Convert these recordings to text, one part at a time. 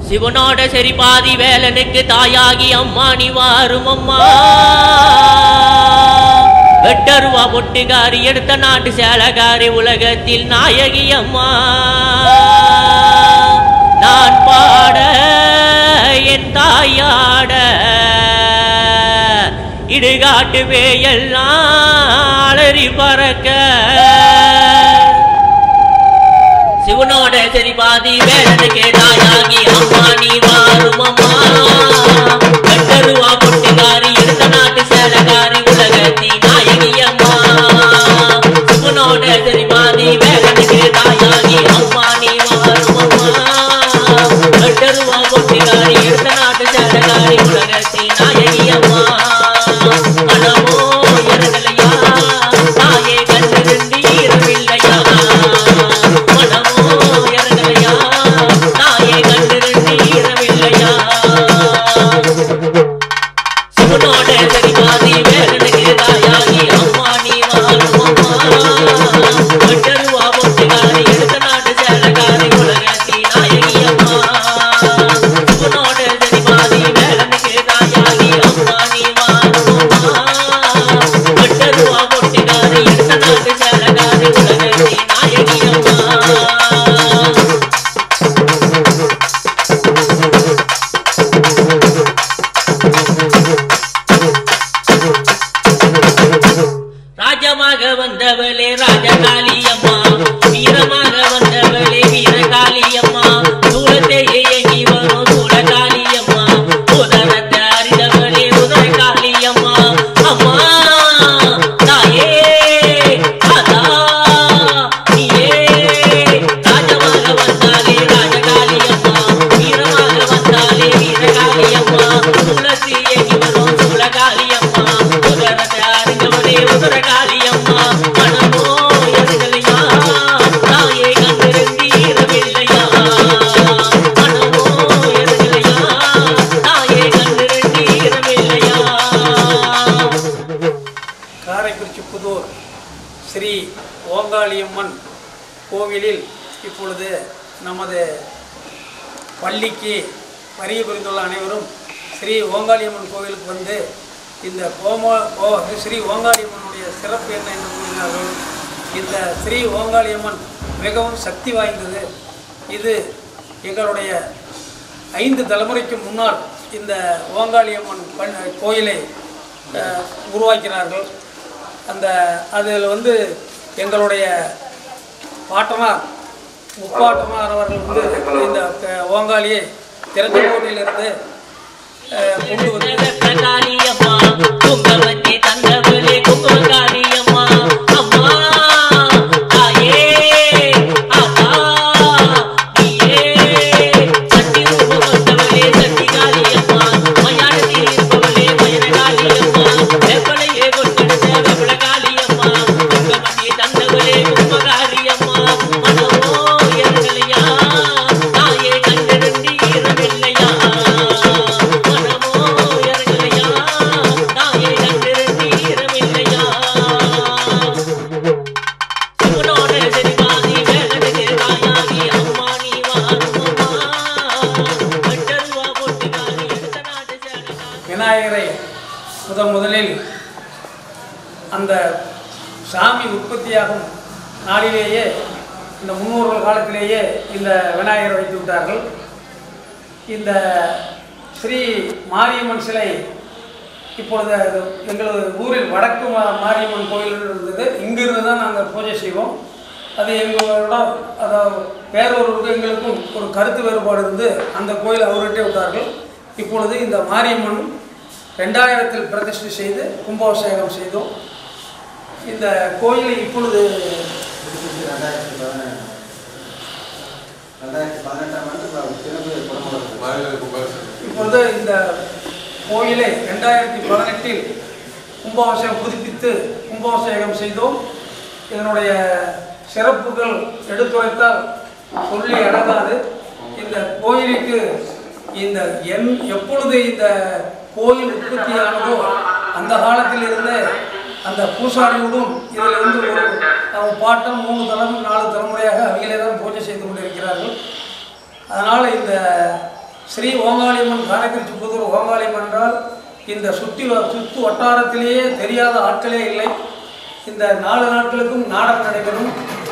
சிவனோட சரி பாதி வேலனுக்கு தாயாகி அம்மா நீ வாரும் அம்மா வெட்டருவா பொட்டுக்காரி எடுத்த நாட்டு சேலகாரி உலகத்தில் நாயகி அம்மா நான் பாட என் தாயாட இடுகாட்டு வேயெல்லாம் அலறி பறக்க சிவனோட சரி பாதி வேலனுக்கு தாயாகி அம்மா நீ வாரும் அம்மா கட்டருவா பொட்டுக்காரி எடுத்த நாட்டு சேலகாரி உலகத்தி நாயகி அம்மா சிவனோட சரி பாதி வேலனுக்கு தாயாகி அம்மா நீ வாரும் அம்மா கட்டருவா பொட்டுக்காரி எடுத்த நாட்டு சேலகாரி உலகத்தி நாயகி அம்மா மனமோ எரகலையா தாயே கண்ணிருந்தி இரவில்லையா மனமோ எரகலையா தாயே கண்ணிருந்தி இரவில்லையா சிவனோட சரிபாதி வேலனுக்கு தாயாகி அம்மா நீ வாழும் அம்மா கட்டருவா பொட்டுக்காரி எடுத்த நாட்டு சேலக்காரி உலகத்தி நாயகி அம்மா சிவனோட சரிபாதி வேலனுக்கு தாயாகி அம்மா நீ வாழும் அம்மா கட்டருவா பொட்டுக்காரி எடுத்த நாட்டு சேலக்காரி உலகத்தி நாயகி அம்மா ராஜமாக வந்தவளே ராஜகாளி அம்மா வீரமாக வந்தவளே வீரகாளி அம்மா சூளத்தை இயங்கி வரும் சூளகாளி அம்மா உதரத்தை அறிந்தவளே உதரகாளி அம்மா அம்மா தாயே அதா நீயே ராஜமாக வந்தாலே ராஜகாளி அம்மா வீரமாக வந்தாலே வீரகாளி அம்மா சூளத்தை இயங்கி வரும் சூளகாளி அம்மா உதரத்தை அறிந்தவளே உதரகாளி அம்மா மனமோ எருகலையா தாயே கண்டிருந்தீரவில்லையா மனமோ எருகலையா தாயே கண்டிருந்தீரவில்லையா காரைக்குறிச்சி புதூர் ஸ்ரீ ஓங்காளியம்மன் கோவிலில் இப்பொழுது நமது பள்ளிக்கு வரிய புரிந்துள்ள அனைவரும் ஸ்ரீ ஓங்காளியம்மன் கோவிலுக்கு வந்து இந்த கோமோ ஓ ஸ்ரீ ஓங்காளியம்மனுடைய சிறப்பு என்ன என்று கூறினார்கள் இந்த ஸ்ரீ ஓங்காளியம்மன் மிகவும் சக்தி வாய்ந்தது இது எங்களுடைய ஐந்து தலைமுறைக்கு முன்னால் இந்த ஓங்காளியம்மன் பண் கோயிலை அஹ், உருவாக்கினார்கள் அந்த அதில் வந்து எங்களுடைய பாட்டனார் முப்பாட்டனார் அவர்கள் வந்து இந்த அஹ், ஓங்காளியை திறந்தகோட்டிலிருந்து அஹ், கொண்டு வந்து காளியம்மா குங்கவத்தி தந்தவளே குங்குமக்காளியம்மா அம்மா தாயே ஆத்தா நீயே சக்தி ரூபம் வந்தவளே சக்தி காளியம்மா மயானத்தில் இருப்பவளே மயன காளியம்மா வெப்பலையே கொண்டெடுத்த வெப்பல காளியம்மா குங்கவத்தி தந்தவளே குங்குமக்காளியம்மா மனமோ எருகலையா தாயே கண்டிருந்தீரவில்லையா மனமோ எருகலையா தாயே கண்டிருந்தீரவில்லையா சிவனோட செறிவாதி வேலனுக்கு தாயாகி அம்மா நீ வாரும் அம்மா கட்டருவா பொட்டுக்காரி எடுத்த நாட்டு சேலக்காரி விநாயகரை முதன் முதலில் அந்த சாமி உற்பத்தியாகும் நாளிலேயே இந்த முன்னோர்கள் காலத்திலேயே இந்த விநாயகரை வைத்து விட்டார்கள் இந்த ஸ்ரீ மாரியம்மன் சிலை இப்பொழுது அது எங்களது ஊரில் வடக்கு மா- மாரியம்மன் கோயில் இருந்தது இங்கிருந்து தான் நாங்கள் பூஜை செய்வோம் அது எங்களோட அதாவது வேறொருவருக்கு எங்களுக்கும் ஒரு கருத்து வேறுபாடு இருந்து அந்த கோயில் அவர்கிட்டே விட்டார்கள் இப்பொழுது இந்த மாரியம்மன் ரெண்டாயிரத்தில் பிரதிஷ்டை செய்து கும்பாபிஷேகம் செய்தோம் இந்த கோயிலை இப்பொழுது ரெண்டாயிரத்தி பதினேழு ரெண்டாயிரத்தி பதினெட்டாம் ஆண்டு ப- திரும்ப குடும்பம் இப்பொழுது இந்த கோயிலை ரெண்டாயிரத்தி பதினெட்டில் கும்பாபிஷேகம் புதுப்பித்து கும்பாபிஷேகம் செய்தோம் இதனுடைய சிறப்புகள் எடுத்துரைத்தால் சொல்லி அடங்காது இந்த கோயிலுக்கு இந்த என் எப்பொழுது இந்த கோயில் உற்பத்தியானதோ அந்த காலத்தில் இருந்தே அந்த பூசாரியோடும் இதில் இருந்து ஒரு நம்ம பாட்டம் மூணு தலைமுறை நாலு தலைமுறையாக அவங்களே தான் பூஜை செய்து கொண்டிருக்கிறார்கள் அதனால் இந்த ஸ்ரீ ஓங்காளியம்மன் காரைக்குறிச்சி புதூர் ஓங்காளியம்மன் என்றால் இந்த சுற்றி வ- சுற்று வட்டாரத்திலேயே தெரியாத ஆட்களே இல்லை இந்த நாலு நாட்களுக்கும் நாடகம் நடைபெறும்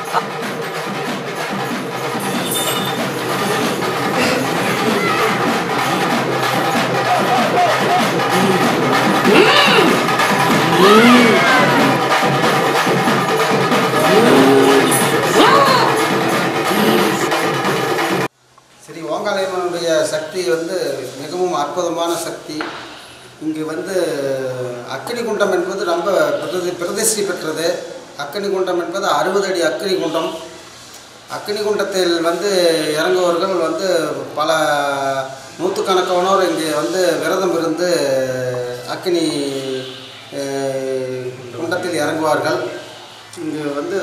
ஸ்ரீ ஓங்காலயம்மனுடைய சக்தி வந்து மிகவும் அற்புதமான சக்தி இங்கு வந்து அக்கினி குண்டம் என்பது ரொம்ப பிரதி பிரதிஷ்டி பெற்றது அக்கினி குண்டம் என்பது அறுபது அடி அக்கினி குண்டம் அக்கினி குண்டத்தில் வந்து இறங்குவவர்கள் வந்து பல நூற்றுக்கணக்கானோர் இங்கே வந்து விரதம் இருந்து அக்கினி அஹ், குண்டத்தில் இறங்குவார்கள் இங்கு வந்து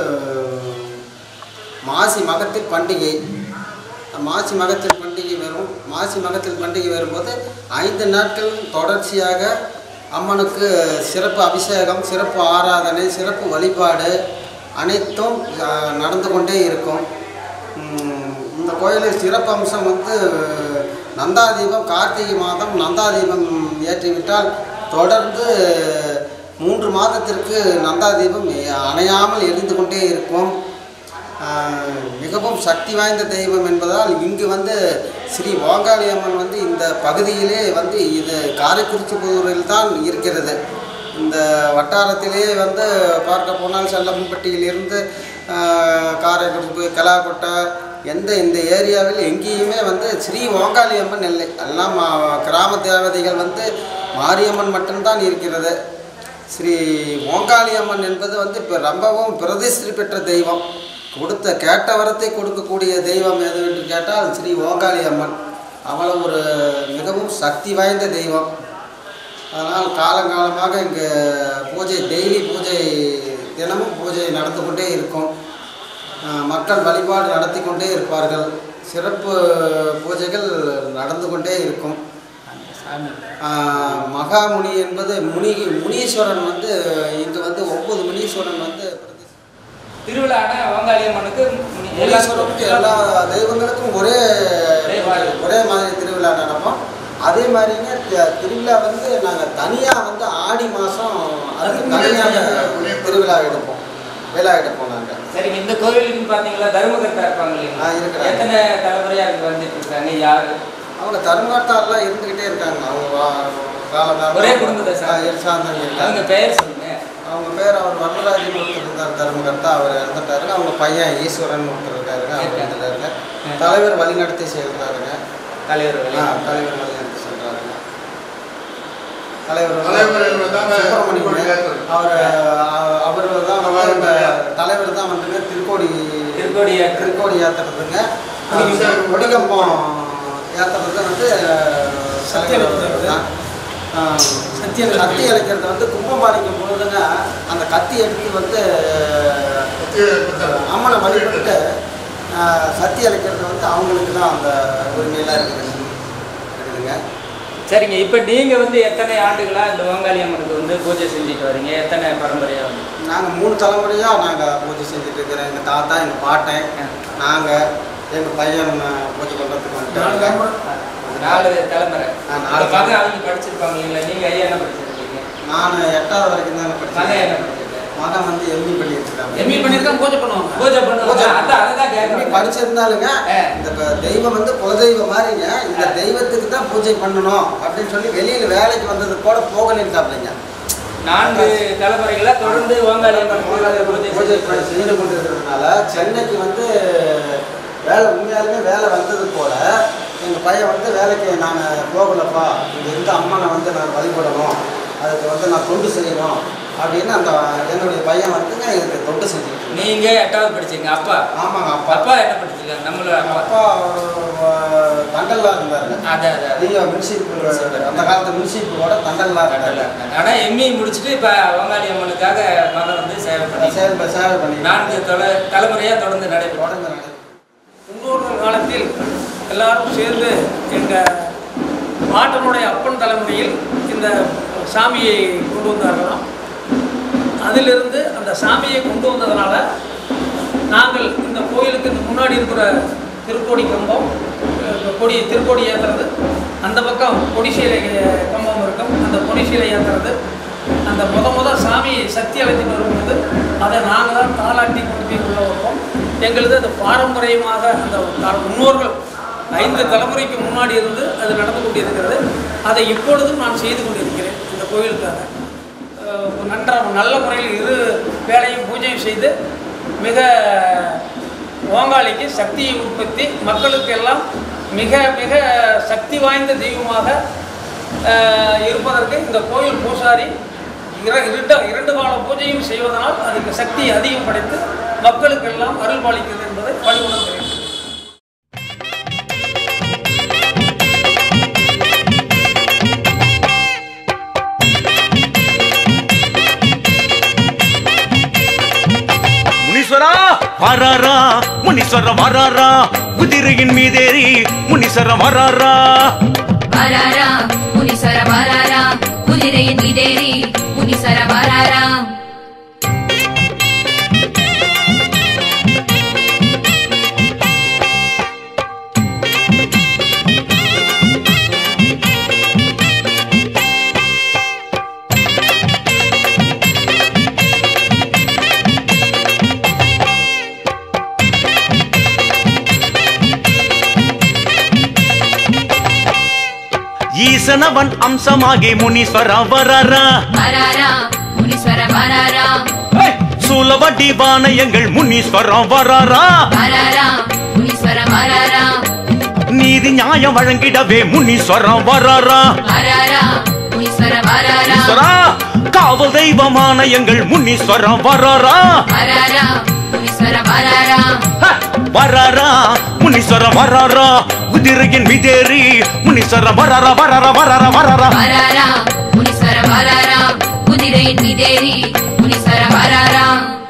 மாசி மகத்தில் பண்டிகை மாசி மகத்தில் பண்டிகை வரும் மாசி மகத்தில் பண்டிகை வரும்போது ஐந்து நாட்கள் தொடர்ச்சியாக அம்மனுக்கு சிறப்பு அபிஷேகம் சிறப்பு ஆராதனை சிறப்பு வழிபாடு அனைத்தும் அஹ், நடந்து கொண்டே இருக்கும் உம், இந்த கோயிலில் சிறப்பு அம்சம் வந்து நந்தாதீபம் கார்த்திகை மாதம் நந்தாதீபம் ஏற்றிவிட்டால் தொடர்ந்து மூன்று மாதத்திற்கு நந்தாதீபம் அணையாமல் எரிந்து கொண்டே இருக்கும் ஆஹ் மிகவும் சக்தி வாய்ந்த தெய்வம் என்பதால் இங்கு வந்து ஸ்ரீ ஓங்காளி அம்மன் வந்து இந்த பகுதியிலே வந்து இது காரைக்குறிச்சி புதூரில் தான் இருக்கிறது இந்த வட்டாரத்திலே வந்து பார்க்க போனால் செல்லம்பட்டியிலிருந்து ஆஹ், காரைக்குறிச்சி கலாக்கொட்டை எந்த இந்த ஏரியாவில் எங்கேயுமே வந்து ஸ்ரீ ஓங்காளி அம்மன் இல்லை எல்லாம் ஆஹ், கிராம தேவதைகள் வந்து மாரியம்மன் மட்டும்தான் இருக்கிறது ஸ்ரீ ஓங்காளி அம்மன் என்பது வந்து இப்போ ரொம்பவும் பிரதிஷ்டி பெற்ற தெய்வம் கொடுத்த கேட்ட வரத்தை கொடுக்கக்கூடிய தெய்வம் எது என்று கேட்டால் ஸ்ரீ ஓங்காளி அம்மன் அவ்வளவு ஒரு மிகவும் சக்தி வாய்ந்த தெய்வம் அதனால் காலங்காலமாக இங்கே பூஜை டெய்லி பூஜை தினமும் பூஜை நடந்து கொண்டே இருக்கும் அஹ் மக்கள் வழிபாடு நடத்தி கொண்டே இருப்பார்கள் சிறப்பு பூஜைகள் நடந்து கொண்டே இருக்கும் ஆஹ் மகாமுனி என்பது முனி முனீஸ்வரன் வந்து இங்கே வந்து ஒன்பது முனீஸ்வரன் வந்து திருவிழான ஓங்காளியம்மனுக்கு முனி- முனீஸ்வரனுக்கு எல்லா தெய்வங்களுக்கும் ஒரே ஒரே மாதிரி திருவிழா நடப்போம் அதே மாதிரிங்க தி- திருவிழா வந்து நாங்கள் தனியாக வந்து ஆடி மாதம் அதுக்கு தனியாக திருவிழா எடுப்போம் விழா எடுப்போம் நாங்கள் சரிங்க இந்த கோவிலுக்கு பாத்தீங்களா தர்மகர்த்தா இருப்பாங்க ஆ, இல்லைங்களா இருக்கிறாங்க. எத்தனை தலைமுறையா இங்க வந்துட்டு இருக்காங்க யாரு அவங்க தர்மகர்த்தாலாம் இருந்துக்கிட்டே இருக்காங்க அவங்க வா- காலகாலம் ஒரே குடும்பத்தை சார்ந்த- ஆ, சார்ந்தவங்க அவங்க இருக்காங்க பெயர் சொல்லுங்க அவங்க பேர் அவர் வரதராஜன் ஒருத்தர் இருந்தார் தர்மகர்த்தா அவர் இறந்துட்டாருங்க அவங்க பையன் ஈஸ்வரன் ஒருத்தர் இருக்காருங்க அவர் இருக்காரு. இருந்துட்டாருங்க தலைவர் வழிநடத்தி செல்றாருங்க தலைவர் ஆ, வழி. தலைவர் வழிநடத்தி செல்றாருங்க தலைவர் வந்து தலைவர் என்பதாங்க சுப்பிரமணியன் திருக்கோடி அவர் அவர் தான் வந்து இந்த தலைவர் தான் வந்துங்க திருக்கோடி திருக்கோடி ஏற்று. திருக்கோடி ஏற்றுறதுங்க கொடிகம்பம். கொடிகம்பம் ஏற்றுறது வந்து சத்தியவதி தான் சத்தி சத்தியவதி. கத்தி இழைக்கிறது வந்து கும்பமாளிக்கும் பொழுதுங்க அந்த கத்தி எடுத்து வந்து அம்மனை வழிபட்டு ஆஹ், சத்தி இழைக்கிறது வந்து அவங்களுக்கு தான் அந்த உரிமையெல்லாம் இருக்குது இருக்குதுங்க சரிங்க இப்ப நீங்க வந்து எத்தனை ஆண்டுகளா இந்த ஓங்காளி அம்மனுக்கு வந்து பூஜை செஞ்சுட்டு வரீங்க எத்தனை பரம்பரையா வந்து நாங்கள் மூணு தலைமுறையாக நாங்கள் பூஜை செஞ்சுட்டு இருக்கிறோம் எங்கள் தாத்தா எங்கள் பாட்டன் நாங்கள் எங்கள் பையன் பூஜை பண்ணுறதுக்கு நாலு வந்துட்டாங்க தலைமுறை. நாலு தலைமுறை ஆ, நாலு உங்க மகன் அவங்க படிச்சிருப்பாங்க இல்லைங்களா நீங்க ஐயா என்ன படிச்சிருக்கீங்க நான் எட்டாவது வரைக்கும் தாங்க மகன் படித்தேன் என்ன படிச்சிருக்காரு மகன் வந்து எம்இ பண்ணிட்டு இருக்காங்க எம்இ பண்ணியிருக்காங்க பூஜை பண்ணுவாங்க பூஜை பண்ணுவாங்க பூஜை. அதான் அதான் எம்இ கேட்கறேன் படிச்சிருந்தாலுங்க ஆ. இந்த ப- தெய்வம் வந்து குலதெய்வம் மாதிரிங்க இந்த தெய்வத்துக்கு தான் பூஜை பண்ணணும் அப்படின்னு சொல்லி வெளியில் வேலைக்கு வந்தது கூட போகலிருக்காப்லைங்க நான்கு தலைமுறைகளா தொடர்ந்து ஓங்காளி அம்மன் பூஜை பூஜை பூஜை பண்ணி செய்து கொண்டிருக்கிறதுனால சென்னைக்கு வந்து வேலை உண்மையாலுமே வேலை வந்தது போல எங்கள் பையன் வந்து வேலைக்கு நாங்கள் போகலப்பா இங்கே இருந்த அம்மனை வந்து நான் வழிபடணும் அதுக்கு வந்து நான் தொண்டு செய்யணும் அப்படின்னு அந்த என்னுடைய பையன் வந்துங்க இதுக்கு தொண்டு செஞ்சுக்கிட்டு இருந்தான். நீங்க எட்டாவது படிச்சீங்க அப்பா ஆமாங்க அப்பா அப்பா என்ன படிச்சிருக்காங்க நம்மளோட அப்பா அப்பா அஹ், தண்டல்லா இருந்தாருங்க அதான் அதான் ஐயோ முன்சீப்பு அந்த காலத்து முன்சீப்போட தண்டல்லா இருந்தாரு ஆனா எம்இ முடிச்சுட்டு இப்ப ஓங்காளி அம்மனுக்காக மகன் வந்து சேவை பண்ணி சேவை சேவை பண்ணி நான்கு தொலை தலைமுறையா தொடர்ந்து நடைபெறும் தொடர்ந்து நடைபெறும். முன்னோர்கள் காலத்தில் எல்லாரும் சேர்ந்து எங்கள் பாட்டனுடைய அப்பன் தலைமுறையில் இந்த சாமியை கொண்டு வந்தார்களாம் அதிலிருந்து அந்த சாமியை கொண்டு வந்ததுனால நாங்கள் இந்த கோயிலுக்கு இந்த முன்னாடி இருக்கிற திருக்கோடி கம்பம் அஹ், கொடி திருக்கொடி ஏற்றுறது அந்த பக்கம் கொடிசீலை கம்பம் இருக்கும் அந்த கொடிசீலை ஏற்றுறது அந்த முத முத சாமி சக்தி அழைத்துட்டு வரும்போது அதை நாங்கள் தான் தாளாட்டி கொண்டு போய் உள்ள வைப்போம் எங்களது அது பாரம்பரியமாக அந்த த- முன்னோர்கள் ஐந்து தலைமுறைக்கு முன்னாடி இருந்து அது நடந்து கொண்டிருக்கிறது அதை இப்பொழுதும் நான் செய்து கொண்டிருக்கிறேன் இந்த கோயிலுக்காக அஹ், நன்றாக நல்ல முறையில் இரு வேலையும் பூஜையும் செய்து மிக ஓங்காளிக்கு சக்தியை உற்பத்தி மக்களுக்கு எல்லாம் மிக மிக சக்தி வாய்ந்த தெய்வமாக அஹ், இருப்பதற்கு இந்த கோயில் பூசாரி இர இரண்டு இரண்டு கால பூஜையும் செய்வதனால் அதுக்கு சக்தி அதிகம் படைத்து மக்களுக்கெல்லாம் அருள் பாலிக்கிறது என்பதை பணிவுணர்கிறேன் முனீஸ்வரா வராரா முனீஸ்வர வராரா குதிரையின் மீதேறி முனீஸ்வர வராரா வராரா முனிசர வராரா குதிரையின் மீதேறி முனிசர வராரா ஈசனவன் அம்சமாகி முனீஸ்வர வராரா வராரா முனிஸ்வர வராரா சூலவடி வானயங்கள் முனீஸ்வர வராரா வராரா முனிஸ்வர வராரா நீதி நியாயம் வழங்கிடவே முனீஸ்வர வராரா வராரா முனிஸ்வர வராரா ஈஸ்வரா காவல் தெய்வமான எங்கள் முனீஸ்வர வராரா வராரா முனிஸ்வர வராரா ஹ! வராரா முனீஸ்வர வராரா குதிரையின் மீதேறி முனீஸ்வர வராரா வராரா வராரா வராரா வராரா முனிஸ்வர வராரா குதிரையின் மீதேறி முனிஸ்வர வராரா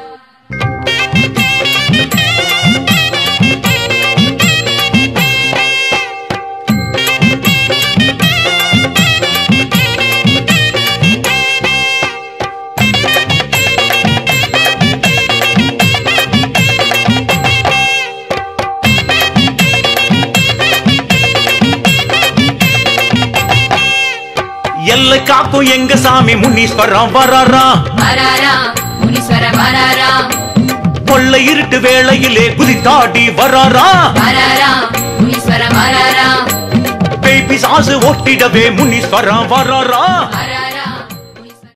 எல்லை காக்கும் எங்க சாமி முனீஸ்வரம் வராரா வராரா முனிஸ்வர வராரா கொள்ளை இருட்டு வேளையிலே குதித்தாடி வராரா வராரா முனிஸ்வர வராரா பேபி சாசு ஓட்டிடவே முனீஸ்வரம் வராரா வராரா